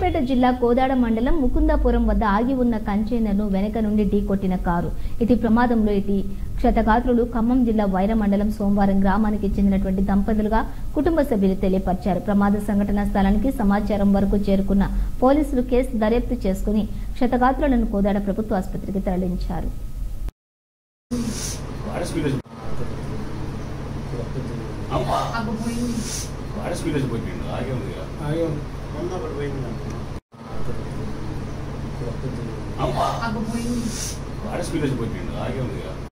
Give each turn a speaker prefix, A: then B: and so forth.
A: సిద్దిపేట జిల్లా కోదాడ మండలం ముకుందాపురం వద్ద ఆగి ఉన్న కంటైనర్ను వెనక నుండి ఢీకొట్టిన కారు ఇటు ప్రమాదంలో ఇటు క్షతగాత్రులు ఖమ్మం జిల్లా వైర మండలం సోమవారం గ్రామానికి చెందినటువంటి దంపతులుగా కుటుంబ సభ్యులు తెలియపరిచారు ప్రమాద సంఘటన స్థలానికి సమాచారం వరకు చేరుకున్న పోలీసులు కేసు దర్యాప్తు చేసుకుని క్షతగాత్రులను కోదాడ ప్రభుత్వ ఆసుపత్రికి తరలించారు
B: వాడే స్పీడ్ వచ్చి అమ్మా వాడే స్పీడ్ వచ్చి పోయిండు ఆగే ఉంది కదా అమ్మా వాడే స్పీడ్ వచ్చి పోయిండు ఆగే ఉంది కదా